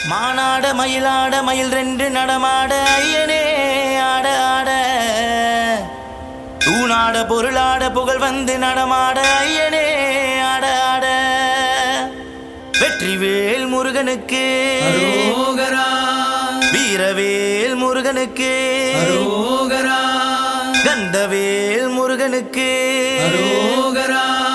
மானாட மயிலாட மயில் ரெண்டு நடமாட ஐயனே ஆட ஆட தூணாட பொருளாட புகழ் வந்து நடமாட ஐயனே ஆட ஆட வெற்றிவேல் முருகனுக்கு அரோகரா வீரவேல் முருகனுக்கு அரோகரா கந்தவேல் முருகனுக்கு அரோகரா